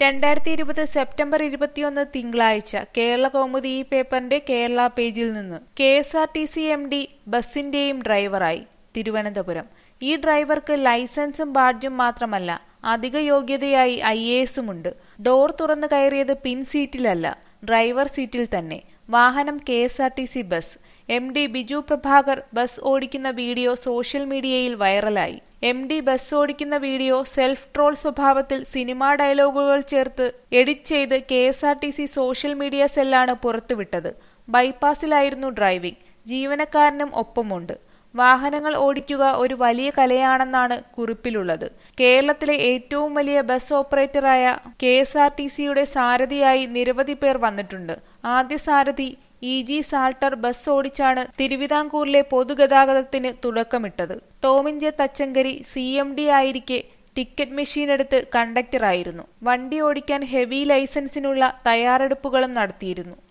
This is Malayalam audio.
രണ്ടായിരത്തി ഇരുപത് സെപ്റ്റംബർ ഇരുപത്തിയൊന്ന് തിങ്കളാഴ്ച കേരള കൗമുദി ഈ പേപ്പറിന്റെ കേരള പേജിൽ നിന്ന് K S R T C M D ബസിന്റെയും ഡ്രൈവറായി തിരുവനന്തപുരം ഈ ഡ്രൈവർക്ക് ലൈസൻസും ബാഡ്ജും മാത്രമല്ല അധിക യോഗ്യതയായി ഐ എ എസുമുണ്ട് ഡോർ തുറന്നു കയറിയത് പിൻ സീറ്റിലല്ല ഡ്രൈവർ സീറ്റിൽ തന്നെ വാഹനം K S R T C bus M D Biju Prabhakar bus ഓടിക്കുന്ന വീഡിയോ സോഷ്യൽ മീഡിയയിൽ വൈറലായി എം ഡി ബസ് ഓടിക്കുന്ന വീഡിയോ സെൽഫ് ട്രോൾ സ്വഭാവത്തിൽ സിനിമാ ഡയലോഗുകൾ ചേർത്ത് എഡിറ്റ് ചെയ്ത് K S R T C social media സെല്ലാണ് പുറത്തുവിട്ടത് ബൈപ്പാസിലായിരുന്നു ഡ്രൈവിംഗ് ജീവനക്കാരനും ഒപ്പമുണ്ട് വാഹനങ്ങൾ ഓടിക്കുക ഒരു വലിയ കലയാണെന്നാണ് കുറിപ്പിലുള്ളത് കേരളത്തിലെ ഏറ്റവും വലിയ ബസ് ഓപ്പറേറ്ററായ കെ എസ് ആർ ടി സിയുടെ സാരഥിയായി നിരവധി പേർ വന്നിട്ടുണ്ട് ആദ്യ സാരഥി ഇ ജി സാൾട്ടർ ബസ് ഓടിച്ചാണ് തിരുവിതാംകൂറിലെ പൊതുഗതാഗതത്തിന് തുടക്കമിട്ടത് Tomin J Thachankary C M D ആയിരിക്കെ ടിക്കറ്റ് മെഷീൻ എടുത്ത് കണ്ടക്ടറായിരുന്നു വണ്ടി ഓടിക്കാൻ ഹെവി ലൈസൻസിനുള്ള തയ്യാറെടുപ്പുകളും നടത്തിയിരുന്നു